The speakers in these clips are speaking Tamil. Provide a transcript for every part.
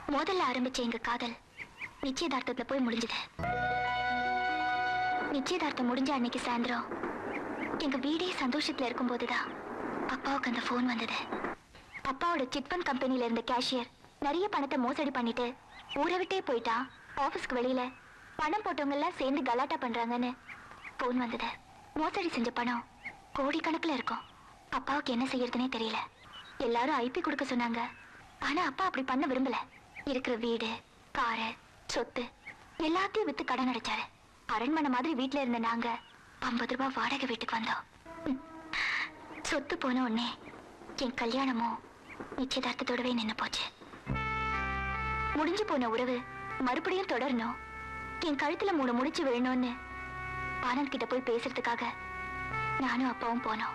முதல்ல ஆரம்பிச்ச எங்க காதல் நிச்சயதார்த்தத்துல போய் முடிஞ்சது நிச்சயதார்த்தம் முடிஞ்ச அன்னைக்கு சாயந்தரம் எங்க வீடே சந்தோஷத்துல இருக்கும் போதுதான் அப்பாவுக்கு அந்த ஃபோன் வந்தது அப்பாவோட சிட் ஃபண்ட் கம்பெனில இருந்த கேஷியர் நிறைய பணத்தை மோசடி பண்ணிட்டு ஊரை விட்டே போயிட்டான் ஆபீஸ்க்கு வெளியில பணம் போட்டவங்க எல்லாம் சேர்ந்து கலாட்டா பண்றாங்கன்னு ஃபோன் வந்தது மோசடி செஞ்ச பணம் கோடிக்கணக்குல இருக்கும் அப்பாவுக்கு என்ன செய்யறதுனே தெரியல எல்லாரும் ஐபி கொடுக்க சொன்னாங்க ஆனா அப்பா அப்படி பண்ண விரும்பல இருக்கிற வீடு காரு சொத்து எல்லாத்தையும் வித்து கடன் அடைச்சாரு அரண்மனை மாதிரி வீட்ல இருந்த நாங்க ஐம்பது ரூபாய் வாடகை வீட்டுக்கு வந்தோம் ம். சொத்து போன உடனே என் கல்யாணமும் நிச்சயதார்த்தத்தோடவே நின்னு போச்சு முடிஞ்சு போன உறவு மறுபடியும் தொடரணும் என் கழுத்துல மூணு முடிச்சு விழணும்னு ஆனந்த் கிட்ட போய் பேசுறதுக்காக நானும் அப்பாவும் போனோம்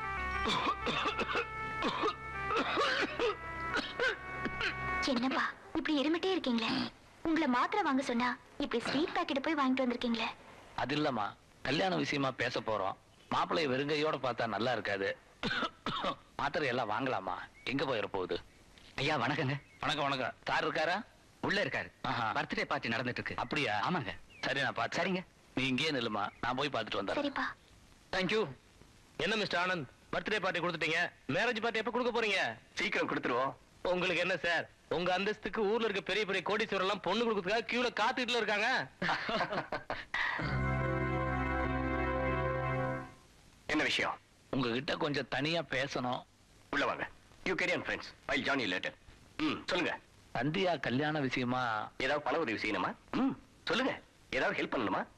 என்னப்பா இப்படி இருமிட்டே இருக்கீங்களே உங்களை மாத்திரை வாங்க சொன்னா இப்படி ஸ்வீட் பாக்கெட் போய் வாங்கிட்டு வந்திருக்கீங்களே அது இல்லம்மா கல்யாண விஷயமா பேச போறோம் மாப்பிள்ளைய வெறுங்கையோட பார்த்தா நல்லா இருக்காது மாத்திரை எல்லாம் வாங்கலாமா எங்க போயிட போகுது ஐயா வணக்கங்க வணக்கம் வணக்கம் சார் இருக்காரா உள்ள இருக்காரு ஆஹா. பர்த்டே பார்ட்டி நடந்துட்டு இருக்கு அப்படியா ஆமாங்க சரி நான் பாத்து சரிங்க. நீ இங்கேயே நில்லுமா நான் போய் பார்த்துட்டு வந்தேன் சரிப்பா தேங்க்யூ என்ன மிஸ்டர் ஆனந்த் பர்த்டே பார்ட்டி கொடுத்துட்டீங்க மேரேஜ் பார்ட்டி எப்ப கொடுக்க போறீங்க சீக்கிரம் கொடுத்துருவோம் உங்களுக்கு என்ன சார் உங்க அந்தஸ்துக்கு ஊர்ல இருக்க பெரிய பெரிய கோடீஸ்வரர் எல்லாம் பொண்ணு கொடுக்கறதுக்காக கியூல காத்துட்டுல இருக்காங்க என்ன விஷயம் உங்ககிட்ட கொஞ்சம் தனியா பேசணும் உள்ள வாங்க you carry on friends file Johnny later hmm சொல்லுங்க சந்தியா கல்யாண விஷயமா ஏதாவது பண உதவி செய்யணுமா ம் சொல்லுங்க ஏதாவது ஹெல்ப் பண்ணணுமா